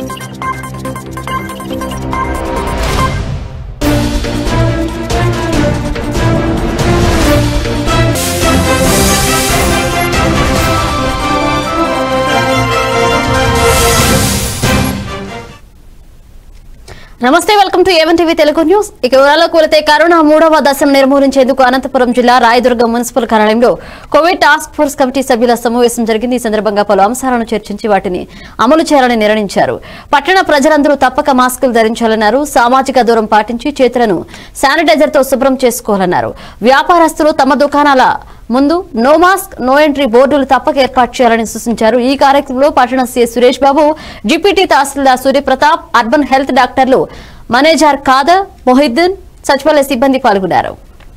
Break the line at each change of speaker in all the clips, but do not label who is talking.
నమస్తే welcome to A one TV Telugu news ఇక వివరాలకు వెళితే కరోనా మూడవ దశను నిర్మూలించేందుకు అనంతపురం జిల్లా రాయదుర్గం మున్సిపల్ కార్యాలయంలో కోవిడ్ టాస్క్ ఫోర్స్ కమిటీ సభ్యుల సమావేశం జరిగింది ఈ సందర్భంగా పలు అంశాలను చర్చించి వాటిని అమలు చేయాలని నిర్ణయించారు పట్టణ ప్రజలందరూ తప్పక మాస్కులు ధరించాలన్నారు సామాజిక దూరం పాటించి చేతులను శానిటైజర్ తో శుభ్రం చేసుకోవాలన్నారు వ్యాపారస్తులు తమ దుకాణాల ముందు నో మాస్క్ నో ఎంట్రీ బోర్డులు తప్పక ఏర్పాటు చేయాలని సూచించారు ఈ కార్యక్రమంలో పట్టణ సీఎస్ సురేష్ బాబు డిప్యూటీ తహసీల్దార్ సూర్యప్రతాప్ అర్బన్ హెల్త్ డాక్టర్లు మేనేజర్ ఖాదర్ మొహిద్దీన్ సచివాలయ సిబ్బంది పాల్గొన్నారు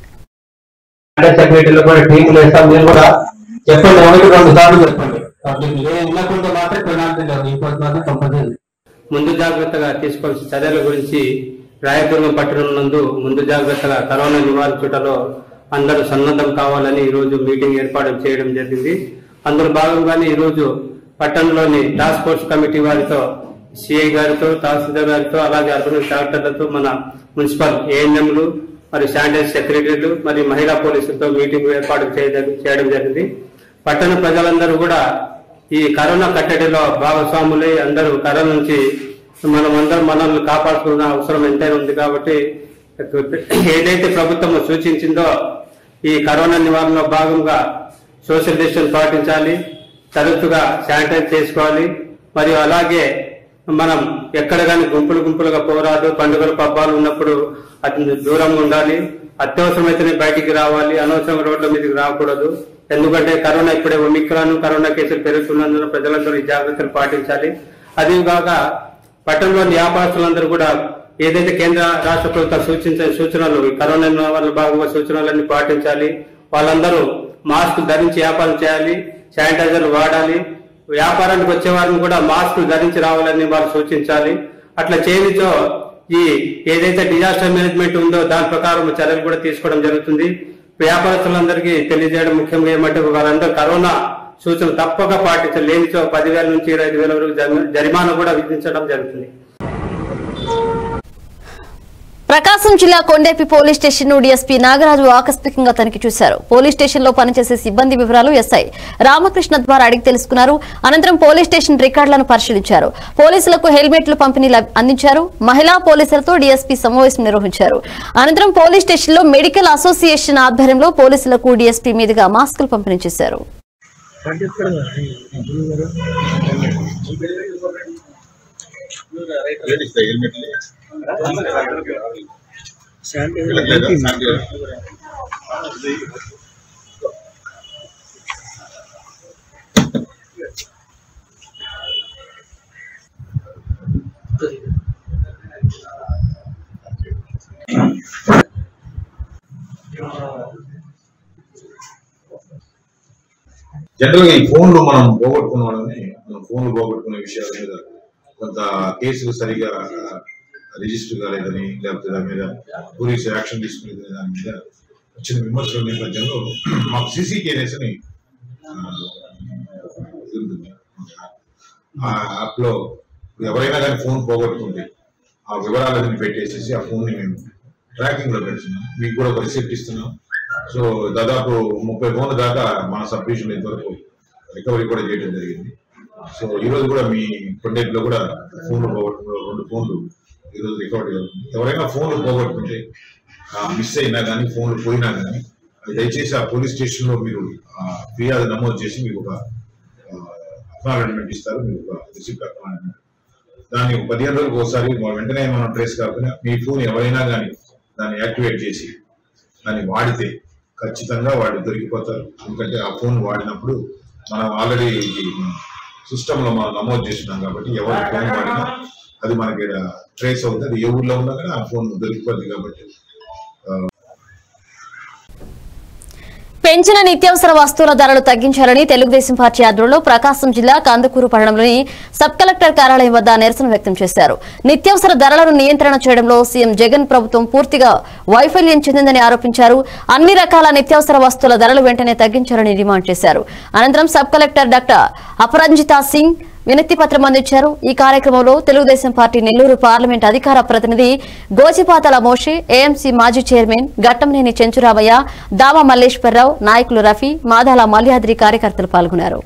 అంటే సెక్రటరీలో కూడా టీంలు వేస్తాం మీరు కూడా చెప్పండి ఒకటి రెండు సార్లు చెప్పండి పబ్లిక్ లేకుంటే మాత్రం పెనాల్టీ లేదు ఇంకోటి మాత్రం కంపల్సరీ
ముందు జాగ్రత్తగా తీసుకోవాల్సిన చర్యల గురించి రాయదుర్గం పట్టణం నందు ముందు జాగ్రత్తగా కరోనా నివారించుటలో అందరూ సన్నద్ధం కావాలని ఈ రోజు మీటింగ్ ఏర్పాటు చేయడం జరిగింది అందులో భాగంగానే ఈ రోజు పట్టణంలోని టాస్క్ ఫోర్స్ కమిటీ వారితో సిఐ గారితో తహసీల్దార్ గారితో అలాగే అర్బన్ డాక్టర్లతో మన మున్సిపల్ ఏఎన్ఎంలు మరి శానిటైజ్ సెక్రటరీలు మరి మహిళా పోలీసులతో మీటింగ్ ఏర్పాటు చేయడం చేయడం జరిగింది పట్టణ ప్రజలందరూ కూడా ఈ కరోనా కట్టడిలో భాగస్వాములై అందరూ కరోనా నుంచి మనం అందరం మనల్ని కాపాడుకున్న అవసరం ఎంతైనా ఉంది కాబట్టి ఏదైతే ప్రభుత్వం సూచించిందో ఈ కరోనా నివారణలో భాగంగా సోషల్ డిస్టెన్స్ పాటించాలి తరచుగా శానిటైజ్ చేసుకోవాలి మరియు అలాగే మనం ఎక్కడ కానీ గుంపులు గుంపులుగా పోరాదు పండుగలు పబ్బాలు ఉన్నప్పుడు అతి దూరంగా ఉండాలి అత్యవసరమైతేనే బయటికి రావాలి అనవసరం రోడ్ల మీదకి రాకూడదు ఎందుకంటే కరోనా ఇప్పుడే ఒమిక్రాన్ కరోనా కేసులు పెరుగుతున్నందున ప్రజలందరూ ఈ జాగ్రత్తలు పాటించాలి అదేవిగాక పట్టణంలోని వ్యాపారస్తులందరూ కూడా ఏదైతే కేంద్ర రాష్ట్ర ప్రభుత్వం సూచించే సూచనలు ఈ కరోనా వల్ల భాగంగా సూచనలన్నీ పాటించాలి వాళ్ళందరూ మాస్క్ ధరించి వ్యాపారం చేయాలి శానిటైజర్ వాడాలి వ్యాపారానికి వచ్చే వారిని కూడా మాస్క్ ధరించి రావాలని వారు సూచించాలి అట్లా చేయనిచో ఈ ఏదైతే డిజాస్టర్ మేనేజ్మెంట్ ఉందో దాని ప్రకారం చర్యలు కూడా తీసుకోవడం జరుగుతుంది వ్యాపారస్తులందరికీ తెలియజేయడం ముఖ్యంగా ఏమంటే వారందరూ కరోనా సూచనలు తప్పక పాటించాలి లేనిచో పదివేల నుంచి ఇరవై ఐదు వేల వరకు జరి- జరిమానా కూడా విధించడం జరుగుతుంది
ప్రకాశం జిల్లా కొండేపి పోలీస్ స్టేషన్ ను డీఎస్పీ నాగరాజు ఆకస్మికంగా తనిఖీ చేశారు పోలీస్ స్టేషన్ లో పనిచేసే సిబ్బంది వివరాలు ఎస్ఐ రామకృష్ణ ద్వారా అడిగి తెలుసుకున్నారు అనంతరం పోలీస్ స్టేషన్ రికార్డులను పరిశీలించారు పోలీసులకు హెల్మెట్లు పంపిణీ లబ్- అందించారు మహిళా పోలీసులతో డీఎస్పీ సమావేశం నిర్వహించారు అనంతరం పోలీస్ స్టేషన్ లో మెడికల్ అసోసియేషన్ ఆధ్వర్యంలో పోలీసులకు డీఎస్పీ మీదుగా మాస్కులు పంపిణీ చేశారు
లేడీస్ హెల్మెట్ లేదా శాంతి జనరల్ గా ఈ ఫోన్లు మనం పోగొట్టుకున్న వాళ్ళని మనం ఫోన్లు పోగొట్టుకునే విషయాల మీద కొంత కేసులు సరిగా రిజిస్టర్ కాలేదని లేకపోతే దాని మీద పోలీసు యాక్షన్ తీసుకునేది దాని మీద వచ్చిన విమర్శల నేపథ్యంలో మాకు సీసీ కేరెస్ అని ఆ, ఇది ఉంటుంది. ఆ యాప్ లో ఎవరైనా కానీ ఫోన్ పోగొట్టుకుంటే ఆ వివరాలన్నీ పెట్టేసేసి ఆ ఫోన్ ని మేము ట్రాకింగ్ లో పెడుతున్నాం మీకు కూడా ఒక రిసిప్ట్ ఇస్తున్నాం సో దాదాపు ముప్పై ఫోన్ల దాకా మన సబ్ డివిజన్ ఇంతవరకు రికవరీ కూడా చేయడం జరిగింది సో ఈ రోజు కూడా మీ కొండేటిలో కూడా ఫోన్లు పోగొట్టుకున్న రెండు ఫోన్లు ఈ రోజు రికవరీ అవుతుంది ఎవరైనా ఫోన్లు పోగొట్టుకుంటే మిస్ అయినా కానీ ఫోన్లు పోయినా కానీ అది దయచేసి ఆ పోలీస్ స్టేషన్ లో మీరు ఆ, ఫిర్యాదు నమోదు చేసి మీకు ఒక అక్నాలెడ్జ్మెంట్ ఇస్తారు మీకు ఒక రిసిప్ట్ అక్నాలెడ్జ్మెంట్ దాన్ని ఒక పదిహేను రోజులకు ఒకసారి మనం వెంటనే మనం ట్రేస్ కాకుండా మీ ఫోన్ ఎవరైనా కానీ దాన్ని యాక్టివేట్ చేసి దాన్ని వాడితే ఖచ్చితంగా వాడు దొరికిపోతారు ఎందుకంటే ఆ ఫోన్ వాడినప్పుడు మనం ఆల్రెడీ సిస్టమ్ లో మనం నమోదు చేస్తున్నాం కాబట్టి ఎవరి ఫోన్ వాడినా అది మనకి ట్రేస్ అవుతుంది అది ఏ ఊర్లో ఉన్నా కానీ ఆ ఫోన్ దొరికిపోద్ది కాబట్టి
పెంచిన నిత్యావసర వస్తువుల ధరలు తగ్గించాలని తెలుగుదేశం పార్టీ ఆధ్వర్యంలో ప్రకాశం జిల్లా కందుకూరు పట్టణంలోని సబ్ కలెక్టర్ కార్యాలయం వద్ద నిరసన వ్యక్తం చేశారు నిత్యావసర ధరలను నియంత్రణ చేయడంలో సీఎం జగన్ ప్రభుత్వం పూర్తిగా వైఫల్యం చెందిందని ఆరోపించారు అన్ని రకాల నిత్యావసర వస్తువుల ధరలు వెంటనే తగ్గించాలని డిమాండ్ చేశారు అనంతరం sub collector doctor Aparanjitha Singh వినతి పత్రం అందించారు ఈ కార్యక్రమంలో తెలుగుదేశం పార్టీ నెల్లూరు పార్లమెంట్ అధికార ప్రతినిధి గోచిపాతల మోషే ఏఎంసీ మాజీ చైర్మన్ గట్టంనేని చెంచురామయ్య దామ మల్లేశ్వరరావు నాయకులు రఫీ మాదాల మల్యాద్రి కార్యకర్తలు పాల్గొన్నారు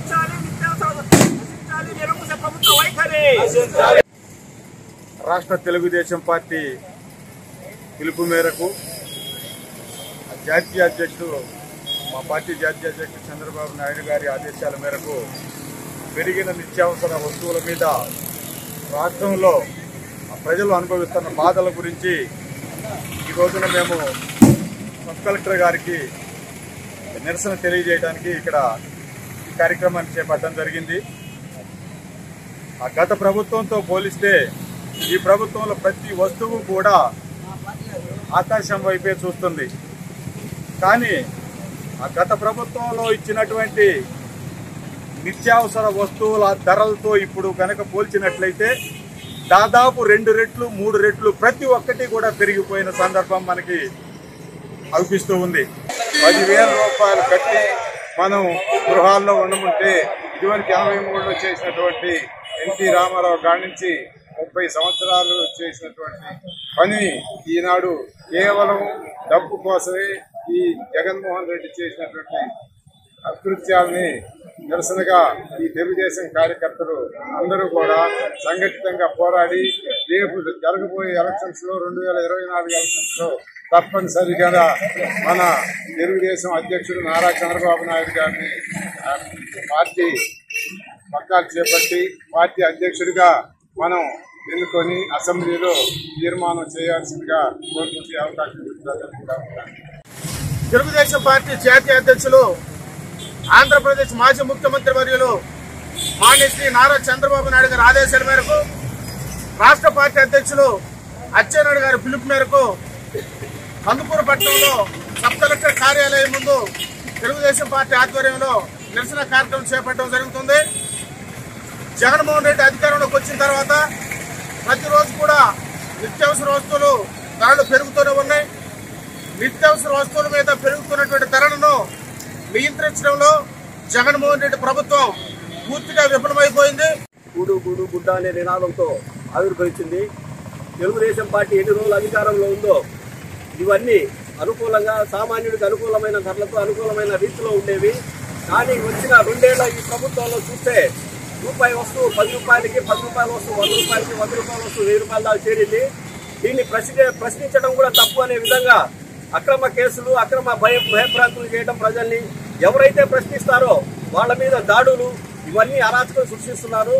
రాష్ట్ర తెలుగుదేశం పార్టీ పిలుపు మేరకు జాతీయ అధ్యక్షుడు మా పార్టీ జాతీయ అధ్యక్షుడు చంద్రబాబు నాయుడు గారి ఆదేశాల మేరకు పెరిగిన నిత్యావసర వస్తువుల మీద రాష్ట్రంలో ప్రజలు అనుభవిస్తున్న బాధల గురించి ఈ రోజున మేము సబ్ కలెక్టర్ గారికి నిరసన తెలియజేయడానికి ఇక్కడ ఈ కార్యక్రమాన్ని చేపట్టడం జరిగింది ఆ గత ప్రభుత్వంతో పోలిస్తే ఈ ప్రభుత్వంలో ప్రతి వస్తువు కూడా ఆకాశం వైపే చూస్తుంది కానీ ఆ గత ప్రభుత్వంలో ఇచ్చినటువంటి నిత్యావసర వస్తువుల ధరలతో ఇప్పుడు కనుక పోల్చినట్లయితే దాదాపు రెండు రెట్లు మూడు రెట్లు ప్రతి ఒక్కటి కూడా పెరిగిపోయిన సందర్భం మనకి అనిపిస్తూ ఉంది పదివేల రూపాయలు కట్టి మనం గృహాల్లో ఉండముంటే ఇదివరకు ఎనభై మూడులో చేసినటువంటి ఎన్టీ రామారావు కాడి నుంచి ముప్పై సంవత్సరాలు చేసినటువంటి పని ఈనాడు కేవలం డబ్బు కోసమే ఈ జగన్మోహన్ రెడ్డి చేసినటువంటి అకృత్యాలని నిరసనగా ఈ తెలుగుదేశం కార్యకర్తలు అందరూ కూడా సంఘటితంగా పోరాడి రేపు జరగబోయే ఎలక్షన్స్ లో రెండు వేల ఇరవై నాలుగు ఎలక్షన్స్ లో తప్పనిసరిగా మన తెలుగుదేశం అధ్యక్షుడు నారా చంద్రబాబు నాయుడు గారిని ఆ, పార్టీ పగ్గాలు చేపట్టి పార్టీ అధ్యక్షుడిగా మనం ఎన్నుకొని అసెంబ్లీలో తీర్మానం చేయాల్సిందిగా కోరుకుంటే అవకాశం ఇస్తుందని తెలుగుదేశం పార్టీ జాతీయ అధ్యక్షులు ఆంధ్రప్రదేశ్ మాజీ ముఖ్యమంత్రి వర్యులు మాన్య శ్రీ నారా చంద్రబాబు నాయుడు గారి ఆదేశాల మేరకు రాష్ట్ర పార్టీ అధ్యక్షులు అచ్చెన్నాయుడు గారి పిలుపు మేరకు కందుకూరు పట్టణంలో సబ్ కలెక్టర్ కార్యాలయం ముందు తెలుగుదేశం పార్టీ ఆధ్వర్యంలో నిరసన కార్యక్రమం చేపట్టడం జరుగుతుంది జగన్మోహన్ రెడ్డి అధికారంలోకి వచ్చిన తర్వాత ప్రతిరోజు కూడా నిత్యావసర వస్తువులు ధరలు పెరుగుతూనే ఉన్నాయి నిత్యావసర వస్తువుల మీద పెరుగుతున్నటువంటి ధరలను నియంత్రించడంలో జగన్మోహన్ రెడ్డి ప్రభుత్వం పూర్తిగా విఫలమైపోయింది
గూడు గూడు గుడ్డ అనే నినాదంతో ఆవిర్భవించింది తెలుగుదేశం పార్టీ ఎన్ని రోజులు అధికారంలో ఉందో ఇవన్నీ అనుకూలంగా సామాన్యుడికి అనుకూలమైన ధరలతో అనుకూలమైన రీతిలో ఉండేవి కానీ వచ్చిన రెండేళ్ల ఈ ప్రభుత్వంలో చూస్తే రూపాయి వస్తువు పది రూపాయలకి పది రూపాయల వస్తువు వంద రూపాయలకి వంద రూపాయల వస్తువు వెయ్యి రూపాయల దాకా చేరింది దీన్ని ప్రశ్న ప్రశ్నించడం కూడా తప్పు అనే విధంగా అక్రమ కేసులు అక్రమ భయ భయభ్రాంతులు చేయడం ప్రజల్ని ఎవరైతే ప్రశ్నిస్తారో వాళ్ళ మీద దాడులు ఇవన్నీ అరాచకం సృష్టిస్తున్నారు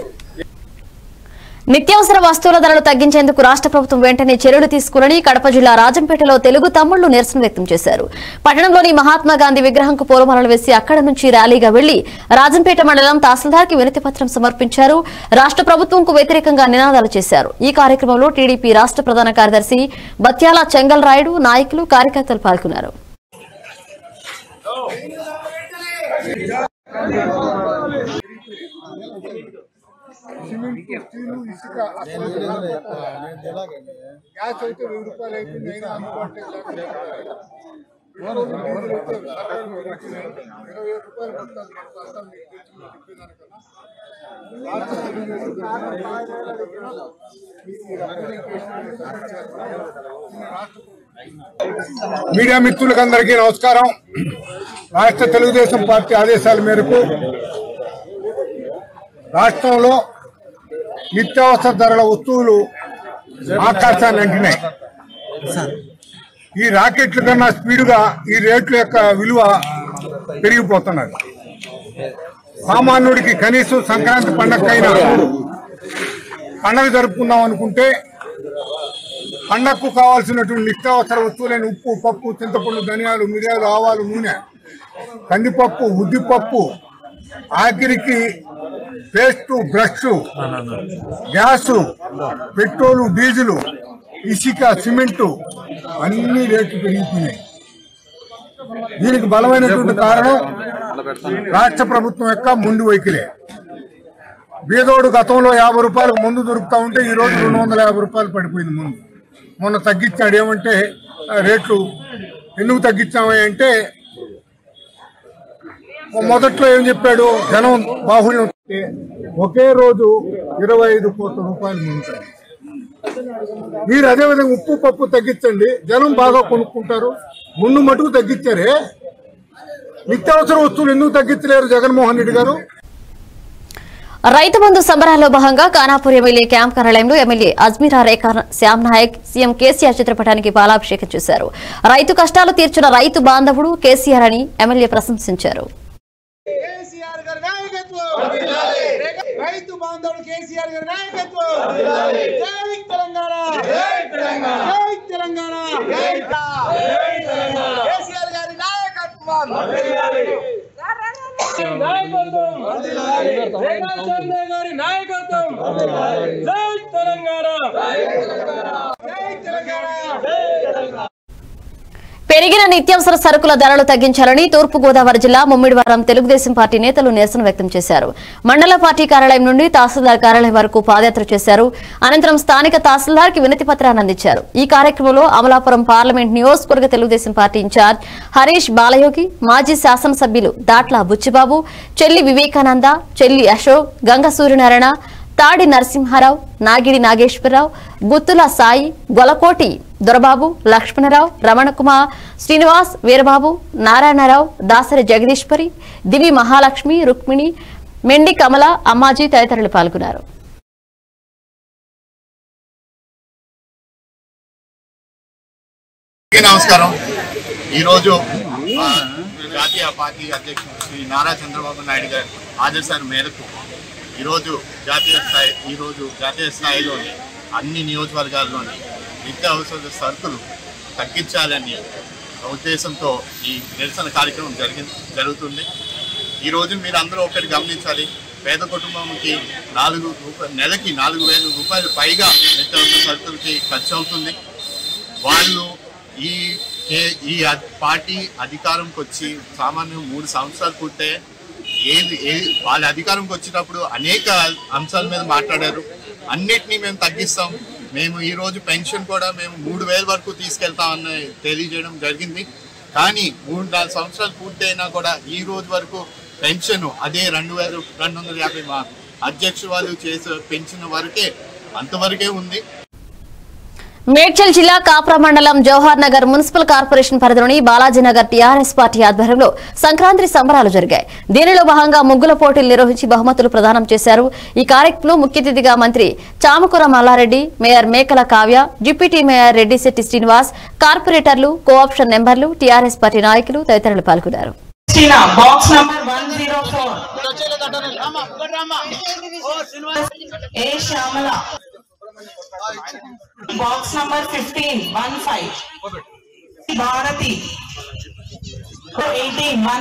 నిత్యావసర వస్తువుల ధరలు తగ్గించేందుకు రాష్ట్ర ప్రభుత్వం వెంటనే చర్యలు తీసుకోవాలని కడప జిల్లా రాజంపేటలో తెలుగు తమ్ముళ్లు నిరసన వ్యక్తం చేశారు పట్టణంలోని మహాత్మా గాంధీ విగ్రహంకు పూలమాలలు వేసి అక్కడి నుంచి ర్యాలీగా వెళ్లి రాజంపేట మండలం తహసీల్దార్కి వినతి పత్రం సమర్పించారు రాష్ట్ర ప్రభుత్వంకు వ్యతిరేకంగా నినాదాలు చేశారు ఈ కార్యక్రమంలో టీడీపీ రాష్ట్ర ప్రధాన కార్యదర్శి బత్యాల చెంగల్ రాయుడు నాయకులు కార్యకర్తలు పాల్గొన్నారు
గ్యాస్ అయితే వెయ్యి రూపాయలు అయిపోయింది అయినా అందుబాటులో ఇరవై ఏడు రూపాయలు పడుతుంది ప్రస్తుతం మీకు తెచ్చిన చెప్పేదానికన్నా మీడియా మిత్రులకు అందరికీ నమస్కారం రాష్ట్ర తెలుగుదేశం పార్టీ ఆదేశాల మేరకు రాష్ట్రంలో నిత్యావసర ధరల వస్తువులు ఆకాశాన్ని అంటినాయి ఈ రాకెట్ల కన్నా స్పీడుగా ఈ రేట్ల యొక్క విలువ పెరిగిపోతున్నది సామాన్యుడికి కనీసం సంక్రాంతి పండగకైనా పండగ జరుపుకుందాం అనుకుంటే పండగకు కావాల్సినటువంటి నిత్యావసర వస్తువులైన ఉప్పు పప్పు చింతపండు ధనియాలు మిరియాలు ఆవాలు నూనె కందిపప్పు ఉద్దిపప్పు ఆఖరికి paste brush gas petrol diesel ఇసుక సిమెంటు అన్ని రేట్లు పెరిగిపోయినాయి దీనికి బలమైనటువంటి కారణం రాష్ట్ర ప్రభుత్వం యొక్క ముందు వైఖరే బీదోడు గతంలో యాభై రూపాయలకు ముందు దొరుకుతా ఉంటే ఈ రోజు రెండు వందల యాభై రూపాయలు పడిపోయింది ముందు మొన్న తగ్గించాడు ఏమంటే ఆ, రేట్లు ఎందుకు తగ్గించామని అంటే మొదట్లో ఏం చెప్పాడు జనం బాహుళ్యం ఉంటే ఒకే రోజు ఇరవై ఐదు కోట్ల రూపాయలు మిగులుతాయి మీరు అదేవిధంగా ఉప్పు పప్పు తగ్గించండి జనం బాగా కొనుక్కుంటారు ముందు మటుకు తగ్గించారే నిత్యావసర వస్తువులు ఎందుకు తగ్గించలేరు జగన్మోహన్ రెడ్డి గారు
రైతు బంధు సంబరాల్లో భాగంగా కానాపూర్ ఎమ్మెల్యే క్యాంప్ కార్యాలయంలో MLA Ajmeera Rekha Shyam Nayak CM KCR చిత్రపటానికి పాలాభిషేకం చేశారు రైతు కష్టాలు తీర్చిన రైతు బాంధవుడు కేసీఆర్ అని ఎమ్మెల్యే ప్రశంసించారు
కేసీఆర్ గారి నాయకత్వం రైతు బాంధవుడు కేసీఆర్ గారి నాయకత్వం జై తెలంగాణ జై తెలంగాణ జై తెలంగాణ కేసీఆర్ గారి నాయకత్వం
గారి నాయకత్వం జై తెలంగాణ
జై తెలంగాణ
పెరిగిన నిత్యావసర సరుకుల ధరలు తగ్గించాలని తూర్పు గోదావరి జిల్లా ముమ్మిడివారం తెలుగుదేశం పార్టీ నేతలు నిరసన వ్యక్తం చేశారు మండల పార్టీ కార్యాలయం నుండి తహసీల్దార్ కార్యాలయం వరకు పాదయాత్ర చేశారు అనంతరం స్థానిక తహసీల్దార్ కి వినతి పత్రాన్ని అందించారు ఈ కార్యక్రమంలో అమలాపురం పార్లమెంట్ నియోజకవర్గ తెలుగుదేశం పార్టీ ఇన్ఛార్జ్ హరీష్ బాలయోగి మాజీ శాసనసభ్యులు దాట్ల బుచ్చిబాబు చెల్లి వివేకానంద చెల్లి అశోక్ గంగ సూర్యనారాయణ తాడి నరసింహారావు నాగిడి నాగేశ్వరరావు గుత్తుల సాయి గొలకోటి దొరబాబు లక్ష్మణరావు రమణకుమార్ శ్రీనివాస్ వీరబాబు నారాయణరావు దాసరి జగదీశ్వరి దివి మహాలక్ష్మి రుక్మిణి మెండి కమల అమ్మాజీ తదితరులు పాల్గొన్నారు
అందరికీ నమస్కారం ఈరోజు ఆ, జాతీయ పార్టీ అధ్యక్షుడు శ్రీ నారా చంద్రబాబు నాయుడు గారి ఆదేశాల మేరకు ఈరోజు జాతీయ స్థాయి ఈరోజు జాతీయ స్థాయిలోని అన్ని నియోజకవర్గాల్లోని నిత్యావసర సరుకులు తగ్గించాలని ఉద్దేశంతో ఈ నిరసన కార్యక్రమం జరిగి జరుగుతుంది ఈ రోజు మీరు అందరూ ఒకటి గమనించాలి పేద కుటుంబంకి నాలుగు రూపాయలు నెలకి నాలుగు వేల రూపాయలు పైగా నిత్యావసర సరుకులకి ఖర్చు అవుతుంది వాళ్ళు ఈ ఏ- ఈ అ- పార్టీ అధికారంకి వచ్చి సామాన్యం మూడు సంవత్సరాలు పూర్తే ఏది ఏది వాళ్ళ అధికారంకి వచ్చినప్పుడు అనేక అంశాల మీద మాట్లాడారు అన్నిటినీ మేము తగ్గిస్తాం మేము ఈ రోజు పెన్షన్ కూడా మేము మూడు వేల వరకు తీసుకెళ్తామని తెలియజేయడం జరిగింది కానీ మూడు నాలుగు సంవత్సరాలు పూర్తయినా కూడా ఈ రోజు వరకు పెన్షన్ అదే రెండు వేల రెండు వందల యాభై మా అధ్యక్షుడు వాళ్ళు చేసే పెంచిన వరకే అంతవరకే ఉంది
మేడ్చల్ జిల్లా కాప్రా మండలం జవహర్ నగర్ మున్సిపల్ కార్పొరేషన్ పరిధిలోని బాలాజీనగర్ టీఆర్ఎస్ పార్టీ ఆధ్వర్యంలో సంక్రాంతి సంబరాలు జరిగాయి దీనిలో భాగంగా ముగ్గుల పోటీలు నిర్వహించి బహుమతులు ప్రదానం చేశారు ఈ కార్యక్రమంలో ముఖ్య అతిథిగా మంత్రి Chamakura Mallareddy mayor Mekala Kavya deputy mayor Reddyshetty Srinivas కార్పొరేటర్లు కోఆప్షన్ నెంబర్లు టీఆర్ఎస్ పార్టీ నాయకులు తదితరులు పాల్గొన్నారు
box number one zero four A Shyamala box number fifteen one five Bharathi eighteen one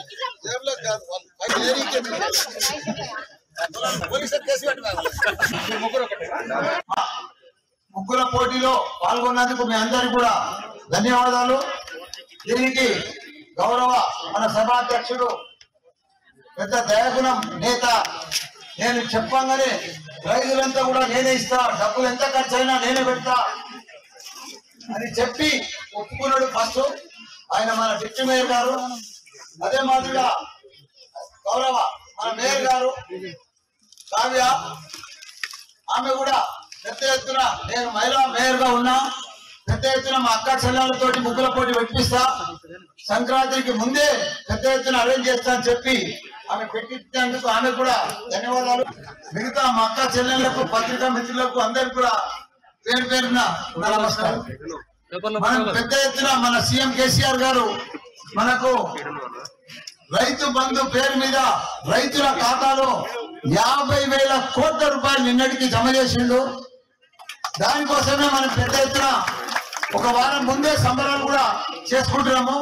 ముగ్గుల పోటీలో పాల్గొన్నందుకు మీ అందరికీ కూడా ధన్యవాదాలు దీనికి గౌరవ మన సభాధ్యక్షుడు పెద్ద దయాగుణం నేత నేను చెప్పంగానే రైతులంతా కూడా నేనే ఇస్తా డబ్బులు ఎంత ఖర్చు అయినా నేనే పెడతా అని చెప్పి ఒప్పుకున్నాడు ఫస్ట్ ఆయన మన డిప్యూటీ మేయర్ గారు అదే మాదిరిగా గౌరవ మన మేయర్ గారు కావ్య ఆమె కూడా పెద్ద ఎత్తున నేను మహిళా మేయర్ గా ఉన్నా పెద్ద ఎత్తున మా అక్క చెల్లెలతోటి ముగ్గుల పోటీ పెట్టిస్తా సంక్రాంతికి ముందే పెద్ద ఎత్తున అరేంజ్ చేస్తా అని చెప్పి ఆమె పెట్టించినందుకు ఆమె కూడా ధన్యవాదాలు మిగతా మా అక్క చెల్లెళ్లకు పత్రికా మిత్రులకు అందరికి కూడా పేరు పేరున నా నమస్కారం మనం పెద్ద ఎత్తున మన సీఎం కేసీఆర్ గారు మనకు రైతు బంధు పేరు మీద రైతుల ఖాతాలో యాభై వేల కోట్ల రూపాయలు నిన్నటికి జమ చేసిండు దానికోసమే మనం పెద్ద ఎత్తున ఒక వారం ముందే సంబరాలు కూడా చేసుకుంటున్నాము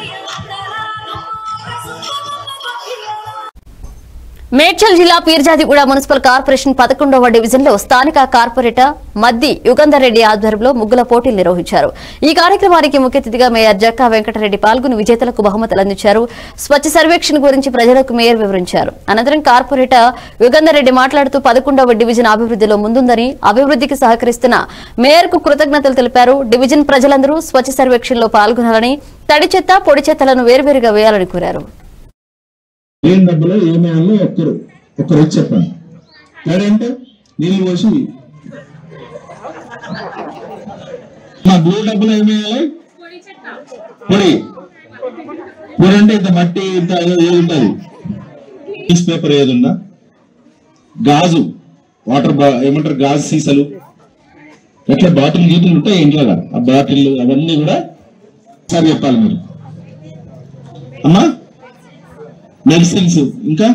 మేడ్చల్ జిల్లా పీర్జాదిగూడ మున్సిపల్ కార్పొరేషన్ పదకొండవ డివిజన్ లో స్థానిక కార్పొరేటర్ మద్ది యుగంధర్ రెడ్డి ఆధ్వర్యంలో ముగ్గుల పోటీలు నిర్వహించారు ఈ కార్యక్రమానికి ముఖ్య అతిథిగా మేయర్ జక్కా వెంకటరెడ్డి పాల్గొని విజేతలకు బహుమతులు అందించారు స్వచ్ఛ సర్వేక్షణ గురించి ప్రజలకు మేయర్ వివరించారు అనంతరం కార్పొరేటర్ యుగంధర్ రెడ్డి మాట్లాడుతూ పదకొండవ డివిజన్ అభివృద్ధిలో ముందుందని అభివృద్ధికి సహకరిస్తున్న మేయర్ కు కృతజ్ఞతలు తెలిపారు డివిజన్ ప్రజలందరూ స్వచ్ఛ సర్వేక్షణలో పాల్గొనాలని తడి చెత్త పొడి చెత్తలను వేర్వేరుగా వేయాలని కోరారు
ఏం డబ్బులో ఏమేయాలో ఒక్కరు ఒక్కరు వచ్చి చెప్పండి తేడా అంటే నీళ్ళు పోసి మా బ్లూ డబ్బులో ఏమేయాలి పొడి పొడి అంటే ఇంత మట్టి ఇంత ఏదో ఏది ఉంటుంది న్యూస్ పేపర్ ఏది ఉందా గాజు వాటర్ బా- ఏమంటారు గాజు సీసాలు ఎట్లా బాటిల్ గీటిల్ ఉంటాయి ఇంట్లో ఆ బాటిల్ అవన్నీ కూడా ఒకసారి చెప్పాలి మీరు అమ్మా మెడిసిన్స్ ఇంకా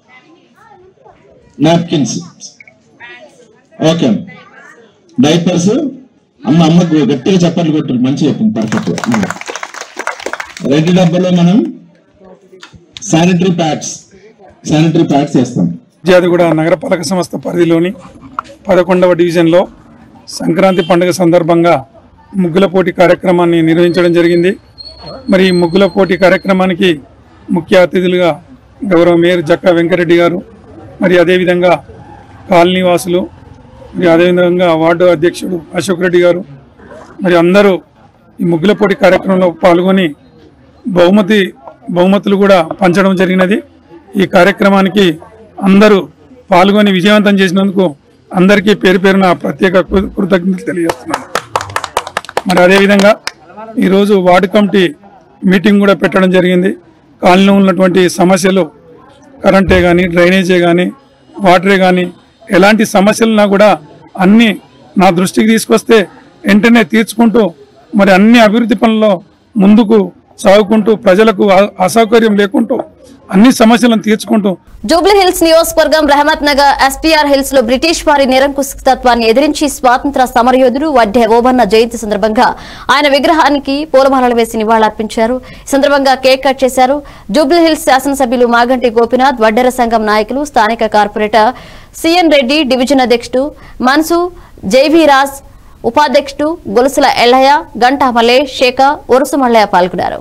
నాప్కిన్స్ ఓకే డైపర్స్ అమ్మ అమ్మ గట్టిగా చప్పట్లు కొట్టారు మంచిగా చెప్పింది పర్ఫెక్ట్ రెడ్ డబ్బాలో మనం శానిటరీ ప్యాడ్స్ శానిటరీ ప్యాడ్స్ వేస్తాం
జాదిగూడ నగరపాలక సంస్థ పరిధిలోని పదకొండవ డివిజన్లో సంక్రాంతి పండుగ సందర్భంగా ముగ్గుల పోటీ కార్యక్రమాన్ని నిర్వహించడం జరిగింది మరి ఈ ముగ్గుల పోటీ కార్యక్రమానికి ముఖ్య అతిథులుగా గౌరవ మేయర్ జక్కా వెంకరెడ్డి గారు మరి అదేవిధంగా కాలనీ వాసులు మరి అదేవిధంగా వార్డు అధ్యక్షుడు అశోక్ రెడ్డి గారు మరి అందరూ ఈ ముగ్గుల పోటీ కార్యక్రమంలో పాల్గొని బహుమతి బహుమతులు కూడా పంచడం జరిగినది ఈ కార్యక్రమానికి అందరూ పాల్గొని విజయవంతం చేసినందుకు అందరికీ పేరు పేరున ప్రత్యేక కృ- కృతజ్ఞతలు తెలియజేస్తున్నాను మరి అదేవిధంగా ఈరోజు వార్డు కమిటీ మీటింగ్ కూడా పెట్టడం జరిగింది కాలనీలో ఉన్నటువంటి సమస్యలు కరెంటే కానీ డ్రైనేజే కానీ వాటరే కానీ ఎలాంటి సమస్యలున్నా కూడా అన్ని నా దృష్టికి తీసుకొస్తే వెంటనే తీర్చుకుంటూ మరి అన్ని అభివృద్ధి పనుల్లో ముందుకు సాగుకుంటూ ప్రజలకు అ- అసౌకర్యం లేకుంటూ అన్ని సమస్యలను తీర్చుకుంటూ
జూబ్లీ హిల్స్ నియోజకవర్గం రహమత్ నగర్ ఎస్పీఆర్ హిల్స్ లో బ్రిటిష్ వారి నిరంకుశతత్వాన్ని ఎదిరించి స్వాతంత్ర సమరయోధుడు వడ్డే ఓబన్న జయంతి సందర్భంగా ఆయన విగ్రహానికి పూలమాలలు వేసి నివాళులర్పించారు ఈ సందర్భంగా కేక్ కట్ చేశారు జూబ్లీ హిల్స్ శాసనసభ్యులు మాగంటి గోపినాథ్ వడ్డెర సంఘం నాయకులు స్థానిక కార్పొరేటర్ సిఎన్ రెడ్డి డివిజన్ అధ్యక్షుడు మన్సు జైవీ రాజ్ ఉపాధ్యక్షుడు గొలుసుల ఎల్లయ్య గంటా మల్లేష్ శేఖ ఉరుసు మల్లయ్య పాల్గొన్నారు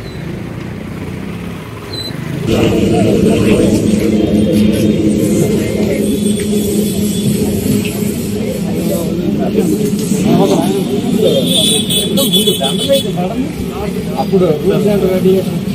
అప్పుడు రెడీ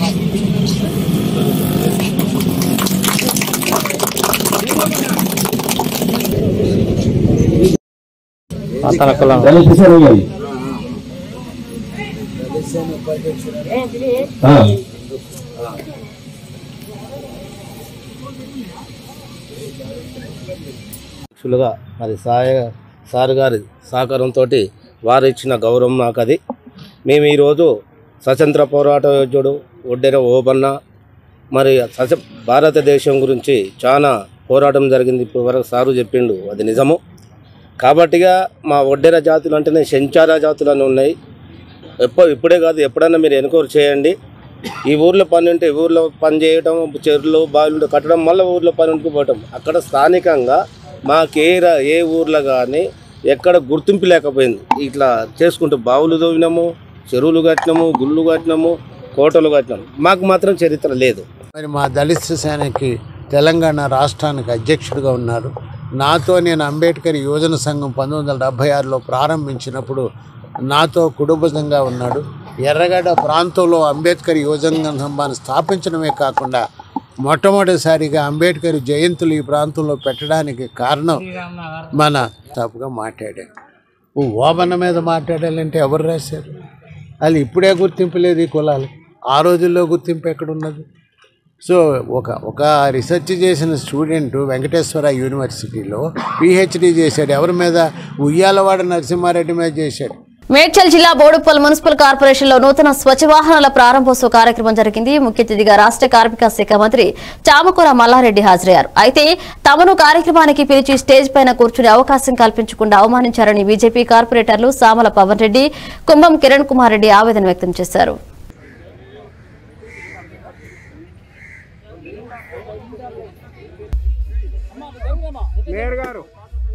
అధ్యక్షులుగా మరి సాయ సార్ గారి సహకారంతో వారు ఇచ్చిన గౌరవం నాకు అది మేము ఈరోజు స్వతంత్ర పోరాట యోధుడు ఒడ్డెర ఓబన్న మరి స్వత భారతదేశం గురించి చాలా పోరాటం జరిగింది ఇప్పుడు వరకు సారు చెప్పిండు అది నిజము కాబట్టిగా మా ఒడ్డెర జాతులు అంటేనే సెంచారా జాతులు అని ఉన్నాయి ఎప్పుడు ఇప్పుడే కాదు ఎప్పుడైనా మీరు ఎన్క్వైరీ చేయండి ఈ ఊర్లో పని ఉంటే ఈ ఊర్లో పని చేయటం చెరువులు బావిలు కట్టడం మళ్ళీ ఊర్లో పని ఉంటూ పోవటం అక్కడ స్థానికంగా మాకే రా- ఏ ఊర్లో కానీ ఎక్కడ గుర్తింపు లేకపోయింది ఇట్లా చేసుకుంటూ బావులు తవ్వినాము చెరువులు కట్టినాము గుళ్ళు కట్టినాము కోటలు కట్టినాము మాకు మాత్రం చరిత్ర లేదు
మరి మా దళిత సేనకి తెలంగాణ రాష్ట్రానికి అధ్యక్షుడిగా ఉన్నారు నాతో నేను అంబేద్కర్ యువజన సంఘం పంతొమ్మిది వందల డెబ్భై ఆరులో ప్రారంభించినప్పుడు నాతో కుటుంబంగా ఉన్నాడు ఎర్రగడ్డ ప్రాంతంలో అంబేద్కర్ యువజన సంఘాన్ని స్థాపించడమే కాకుండా మొట్టమొదటిసారిగా అంబేద్కర్ జయంతులు ఈ ప్రాంతంలో పెట్టడానికి కారణం మన తప్పుగా మాట్లాడాడు ఓ ఓబన్న మీద మాట్లాడాలంటే ఎవరు రాశారు అది ఇప్పుడే గుర్తింపు లేదు ఈ కులాలు ఆ రోజుల్లో గుర్తింపు ఎక్కడున్నది సో ఒక ఒక రీసెర్చ్ చేసిన స్టూడెంట్ వెంకటేశ్వర యూనివర్సిటీలో పిహెచ్డి చేశాడు ఎవరి మీద ఉయ్యాలవాడ నరసింహారెడ్డి మీద చేశాడు
మేడ్చల్ జిల్లా బోడుప్పల్ మున్సిపల్ కార్పొరేషన్ లో నూతన స్వచ్ఛ వాహనాల ప్రారంభోత్సవ కార్యక్రమం జరిగింది ముఖ్య అతిథిగా రాష్ట్ర కార్మిక శాఖ మంత్రి చామకూర మల్లారెడ్డి హాజరయ్యారు అయితే తమను కార్యక్రమానికి పిలిచి స్టేజ్ పైన కూర్చునే అవకాశం కల్పించకుండా అవమానించారని బీజేపీ కార్పొరేటర్లు సామల పవన్ రెడ్డి కుంభం కిరణ్ కుమార్ రెడ్డి ఆవేదన వ్యక్తం చేశారు
మేయర్ గారు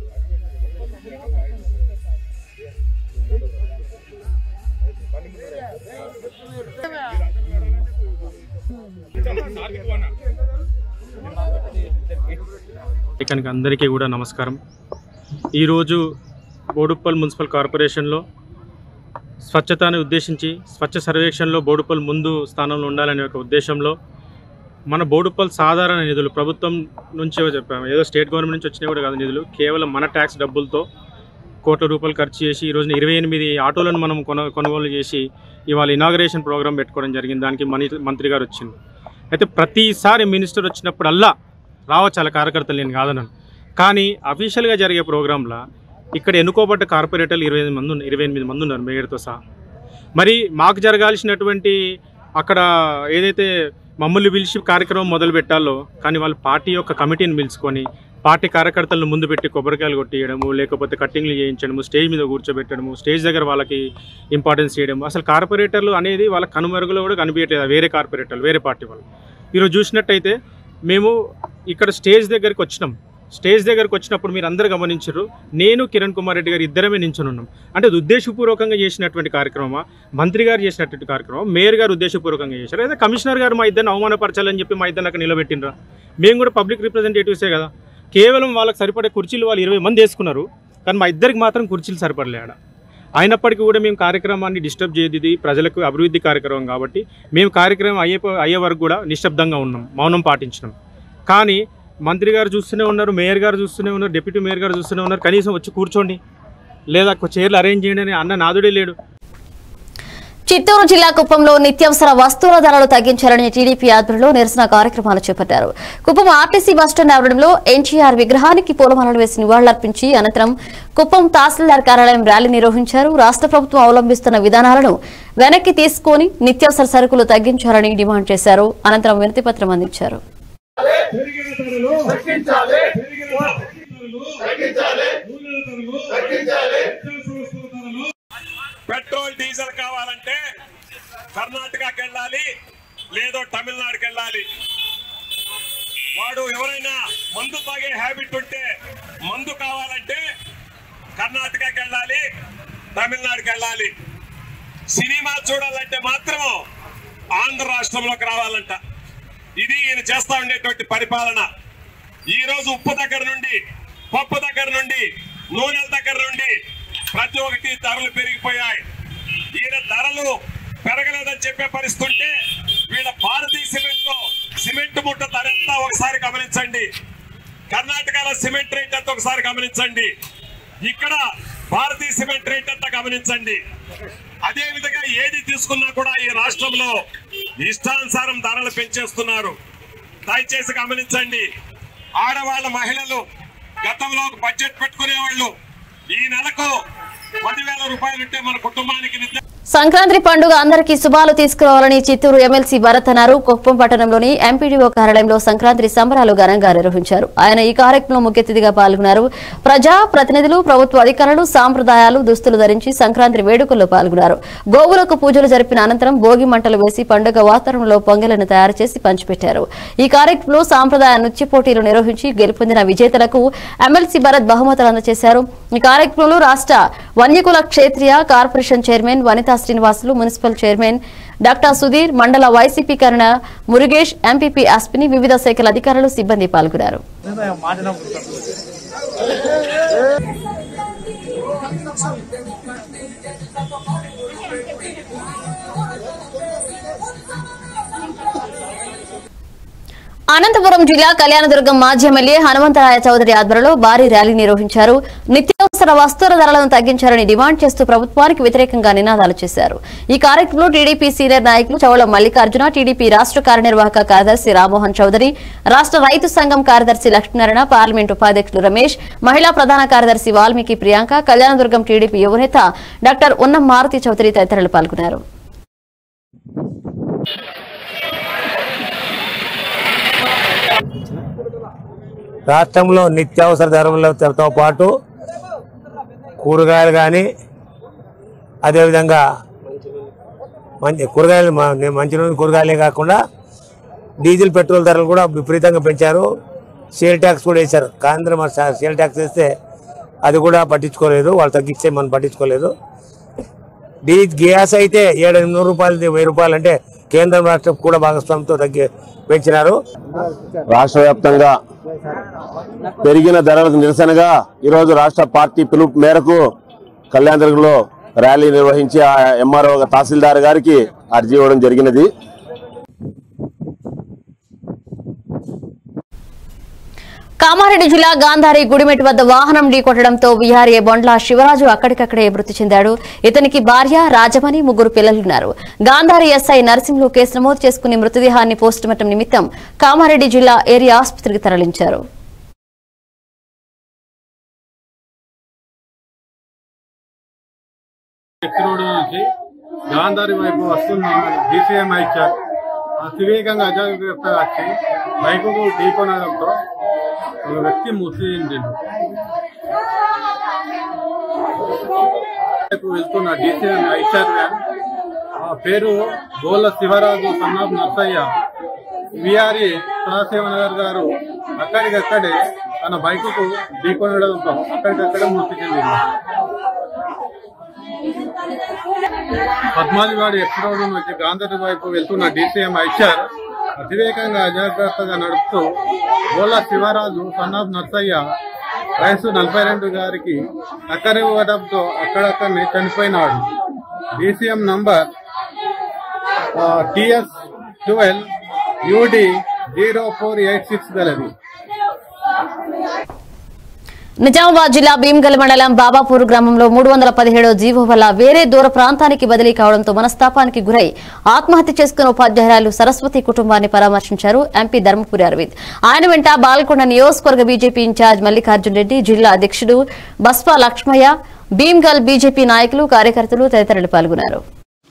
ఇక్కడికి అందరికీ కూడా నమస్కారం ఈరోజు బోడుప్పల్ మున్సిపల్ కార్పొరేషన్లో స్వచ్ఛతను ఉద్దేశించి స్వచ్ఛ సర్వేక్షణలో బోడుప్పల్ ముందు స్థానంలో ఉండాలనే ఒక ఉద్దేశంలో మన బోడుప్పల్ సాధారణ నిధులు ప్రభుత్వం నుంచి చెప్పాము ఏదో స్టేట్ గవర్నమెంట్ నుంచి వచ్చినాయి కూడా కాదు నిధులు కేవలం మన ట్యాక్స్ డబ్బులతో కోట్ల రూపాయలు ఖర్చు చేసి ఈ రోజున ఇరవై ఎనిమిది ఆటోలను మనం కొన కొనుగోలు చేసి ఇవాళ ఇనాగరేషన్ ప్రోగ్రామ్ పెట్టుకోవడం జరిగింది దానికి మని మంత్రి గారు వచ్చింది అయితే ప్రతిసారి మినిస్టర్ వచ్చినప్పుడల్లా రావచ్చు అలా కార్యకర్తలు నేను కాదన్నాను కానీ అఫీషియల్గా జరిగే ప్రోగ్రాంలో ఇక్కడ ఎన్నుకోబడ్డ కార్పొరేటర్లు ఇరవై ఎనిమిది మంది ఉన్నారు ఇరవై ఎనిమిది మంది ఉన్నారు మేయర్తో సహా మరి మాకు జరగాల్సినటువంటి అక్కడ ఏదైతే మమ్మల్ని పిలిచి కార్యక్రమం మొదలు పెట్టాలో కానీ వాళ్ళు పార్టీ యొక్క కమిటీని పిలుచుకొని పార్టీ కార్యకర్తలను ముందు పెట్టి కొబ్బరికాయలు కొట్టియడము లేకపోతే కట్టింగ్లు చేయించడము స్టేజ్ మీద కూర్చోబెట్టడము స్టేజ్ దగ్గర వాళ్ళకి ఇంపార్టెన్స్ చేయడము అసలు కార్పొరేటర్లు అనేది వాళ్ళ కనుమరుగులో కూడా కనిపించట్లేదు వేరే కార్పొరేటర్లు వేరే పార్టీ వాళ్ళు ఈరోజు చూసినట్టయితే మేము ఇక్కడ స్టేజ్ దగ్గరికి వచ్చినాం స్టేజ్ దగ్గరకు వచ్చినప్పుడు మీరు అందరు గమనించారు నేను కిరణ్ కుమార్ రెడ్డి గారు ఇద్దరమే నించుని ఉన్నాం అంటే అది ఉద్దేశపూర్వకంగా చేసినటువంటి కార్యక్రమమా మంత్రి గారు చేసినటువంటి కార్యక్రమం మేయర్ గారు ఉద్దేశపూర్వకంగా చేశారు అయితే కమిషనర్ గారు మా ఇద్దరిని అవమానపరచాలని చెప్పి మా ఇద్దరిని అక్కడ నిలబెట్టినరా మేము కూడా పబ్లిక్ రిప్రజెంటేటివ్సే కదా కేవలం వాళ్ళకి సరిపడే కుర్చీలు వాళ్ళు ఇరవై మంది వేసుకున్నారు కానీ మా ఇద్దరికి మాత్రం కుర్చీలు సరిపడలే ఆడ అయినప్పటికీ కూడా మేము కార్యక్రమాన్ని డిస్టర్బ్ చేయదు ఇది ప్రజలకు అభివృద్ధి కార్యక్రమం కాబట్టి మేము కార్యక్రమం అయ్యే అయ్యే వరకు కూడా నిశ్శబ్దంగా ఉన్నాం మౌనం పాటించినాం కానీ మంత్రి గారు చూస్తూనే ఉన్నారు మేయర్ గారు చూస్తూనే ఉన్నారు డిప్యూటీ మేయర్ గారు చూస్తూనే ఉన్నారు కనీసం వచ్చి కూర్చోండి లేదా చైర్లు అరేంజ్ చేయండి అని అన్న నాదుడే లేడు
చిత్తూరు జిల్లా కుప్పంలో నిత్యావసర వస్తువుల ధరలు తగ్గించాలని టీడీపీ ఆధ్వర్యంలో నిరసన కార్యక్రమాలు చేపట్టారు కుప్పం ఆర్టీసీ బస్టాండ్ ఆవరణలో ఎన్టీఆర్ విగ్రహానికి పూలమాలలు వేసి నివాళులర్పించి అనంతరం కుప్పం తహసీల్దార్ కార్యాలయం ర్యాలీ నిర్వహించారు రాష్ట్ర ప్రభుత్వం అవలంబిస్తున్న విధానాలను వెనక్కి తీసుకొని నిత్యావసర సరుకులు తగ్గించాలని డిమాండ్ చేశారు అనంతరం వినతిపత్రం అందించారు
పెట్రోల్ డీజిల్ కావాలంటే కర్ణాటకకి వెళ్ళాలి లేదో తమిళనాడుకి వెళ్ళాలి వాడు ఎవరైనా మందు తాగే హ్యాబిట్ ఉంటే మందు కావాలంటే కర్ణాటకకి వెళ్ళాలి తమిళనాడుకి వెళ్ళాలి సినిమా చూడాలంటే మాత్రం ఆంధ్ర రాష్ట్రంలోకి రావాలంట ఇది ఈయన చేస్తా ఉండేటువంటి పరిపాలన ఈ రోజు ఉప్పు దగ్గర నుండి పప్పు దగ్గర నుండి నూనెల దగ్గర నుండి ప్రతి ఒక్కటి ధరలు పెరిగిపోయాయి ఈయన ధరలు పెరగలేదని చెప్పే పరిస్థితి ఉంటే వీళ్ళ భారతీయ సిమెంట్ లో సిమెంట్ ముట్ట ధర ఎంత ఒకసారి గమనించండి కర్ణాటకలో సిమెంట్ రేట్ ఎంత ఒకసారి గమనించండి ఇక్కడ భారతీయ సిమెంట్ రేట్ ఎంత గమనించండి అదే విధంగా ఏది తీసుకున్నా కూడా ఈ రాష్ట్రంలో ఇష్టానుసారం ధరలు పెంచేస్తున్నారు దయచేసి గమనించండి ఆడవాళ్ళ మహిళలు గతంలో ఒక బడ్జెట్ పెట్టుకునేవాళ్ళు ఈ నెలకు పదివేల రూపాయలు ఉంటే మన కుటుంబానికి నిత్య
సంక్రాంతి పండుగ అందరికీ శుభాలు తీసుకురావాలని చిత్తూరు ఎమ్మెల్సీ భరత్ అన్నారు కుప్పం పట్టణంలోని ఎంపీడీఓ కార్యాలయంలో సంక్రాంతి సంబరాలు ఘనంగా నిర్వహించారు ఆయన ఈ కార్యక్రమంలో ముఖ్య అతిథిగా పాల్గొన్నారు ప్రజా ప్రతినిధులు ప్రభుత్వ అధికారులు సాంప్రదాయాలు దుస్తులు ధరించి సంక్రాంతి వేడుకల్లో పాల్గొన్నారు గోవులకు పూజలు జరిపిన అనంతరం భోగి మంటలు వేసి పండుగ వాతావరణంలో పొంగలను తయారు చేసి పంచిపెట్టారు ఈ కార్యక్రమంలో సాంప్రదాయ నృత్య పోటీలు నిర్వహించి గెలుపొందిన విజేతలకు ఎమ్మెల్సీ భరత్ బహుమతులు అందజేశారు ఈ కార్యక్రమంలో రాష్ట్ర వన్యకుల క్షేత్రీయ corporation chairman Vanitha Srinivasulu municipal chairman doctor Sudheer mandal YCP Karana Murugesh MPP Aspini వివిధ శాఖల అధికారులు సిబ్బంది పాల్గొన్నారు అనంతపురం జిల్లా కళ్యాణదుర్గం మాజీ ఎమ్మెల్యే హనుమంతరాయ చౌదరి ఆధ్వర్యంలో భారీ ర్యాలీ నిర్వహించారు నిత్యావసర వస్తువుల ధరలను తగ్గించాలని డిమాండ్ చేస్తూ ప్రభుత్వానికి వ్యతిరేకంగా నినాదాలు చేశారు ఈ కార్యక్రమంలో టీడీపీ సీనియర్ నాయకులు చౌళ మల్లికార్జున టీడీపీ రాష్ట్ర కార్యనిర్వాహక కార్యదర్శి రామ్మోహన్ చౌదరి రాష్ట్ర రైతు సంఘం కార్యదర్శి లక్ష్మీనారాయణ పార్లమెంట్ ఉపాధ్యక్షులు రమేష్ మహిళా ప్రధాన కార్యదర్శి వాల్మీకి ప్రియాంక కళ్యాణదుర్గం టీడీపీ యువనేత డాక్టర్ ఉన్నం మారుతి చౌదరి తదితరులు పాల్గొన్నారు
రాష్ట్రంలో నిత్యావసర ధరలతో పాటు కూరగాయలు కానీ అదేవిధంగా మంచి కూరగాయలు మ- మంచి నూనె కూరగాయలే కాకుండా డీజిల్ పెట్రోల్ ధరలు కూడా విపరీతంగా పెంచారు సేల్ ట్యాక్స్ కూడా వేశారు కేంద్రం మరి సా- సేల్ ట్యాక్స్ వేస్తే అది కూడా పట్టించుకోలేదు వాళ్ళు తగ్గిస్తే మనం పట్టించుకోలేదు డీ గ్యాస్ అయితే ఏడు ఎనిమిది రూపాయలది వెయ్యి రూపాయలు అంటే కేంద్రం రాష్ట్రం కూడా భాగస్వామ్యంతో తగ్గి పెంచినారు
రాష్ట్ర వ్యాప్తంగా పెరిగిన ధరలకు నిరసనగా ఈరోజు రాష్ట్ర పార్టీ పిలుపు మేరకు కళ్యాణదుర్గంలో ర్యాలీ నిర్వహించి ఆ ఎంఆర్ఓ తహసీల్దార్ గారికి అర్జీ ఇవ్వడం జరిగినది
కామారెడ్డి జిల్లా గాంధారి గుడిమెట్ వద్ద వాహనం ఢీకొట్టడంతో విహారీ బొండ్ల శివరాజు అక్కడికక్కడే మృతి చెందాడు ఇతనికి భార్య రాజమణి ముగ్గురు పిల్లలున్నారు గాంధారి ఎస్ఐ నర్సింహ్లో కేసు నమోదు చేసుకుని మృతదేహాన్ని పోస్టుమార్టం నిమిత్తం కామారెడ్డి జిల్లా ఏరియా ఆసుపత్రికి తరలించారు
ఎక్స్ రోడ్ నుంచి గాంధారి వైపు వస్తున్న డీసీఎం ఇచ్చారు అతివేగంగా అజాగ్రత్తగా వచ్చి బైకుకు ఢీకొనడంతో ఒక వ్యక్తి మృతి చెందిండు వైపు వెళ్తున్న డీసీఎం ఐచర్ వ్యాన్ ఆ పేరు గోల శివరాజు సన్నాబ్ నర్సయ్య విఆర్ఈ సదాశివనగర్ గారు అక్కడికక్కడే తన బైకుకు ఢీకొనడంతో అక్కడికక్కడే మృతి చెందింది పద్మాజివాడి ఎక్స్ రోడ్డు నుంచి గాంధీ వైపు వెళ్తున్న డీసీఎం ఐచర్ అతివేగంగా అజాగ్రత్తగా నడుపుతూ గోల శివరాజు సన్నాబ్ నర్సయ్య వయసు నలభై రెండు గారికి అక్కడివ్వడంతో అక్కడక్కడనే చనిపోయినాడు DCM number TS twelve UD zero four eight six గలది
నిజామాబాద్ జిల్లా భీమ్గల్ మండలం బాబాపూర్ గ్రామంలో మూడు వందల పదిహేడో జీవో వల్ల వేరే దూర ప్రాంతానికి బదిలీ కావడంతో మనస్తాపానికి గురై ఆత్మహత్య చేసుకున్న ఉపాధ్యాయురాలు సరస్వతి కుటుంబాన్ని పరామర్శించారు ఎంపీ ధర్మపురి అరవింద్ ఆయన వెంట బాల్కొండ నియోజకవర్గ బీజేపీ ఇన్ఛార్జ్ మల్లికార్జున్ రెడ్డి జిల్లా అధ్యక్షుడు బస్పా లక్ష్మయ్య భీమ్గల్ బీజేపీ నాయకులు కార్యకర్తలు తదితరులు పాల్గొన్నారు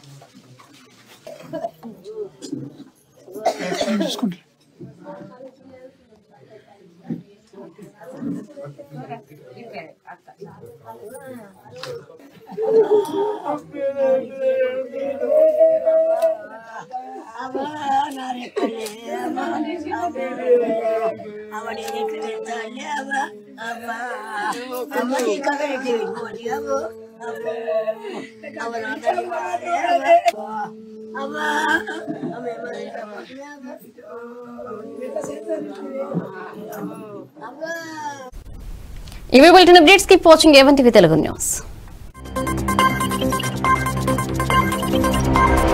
ఇవి bulletin updates keep watching A one TV Telugu news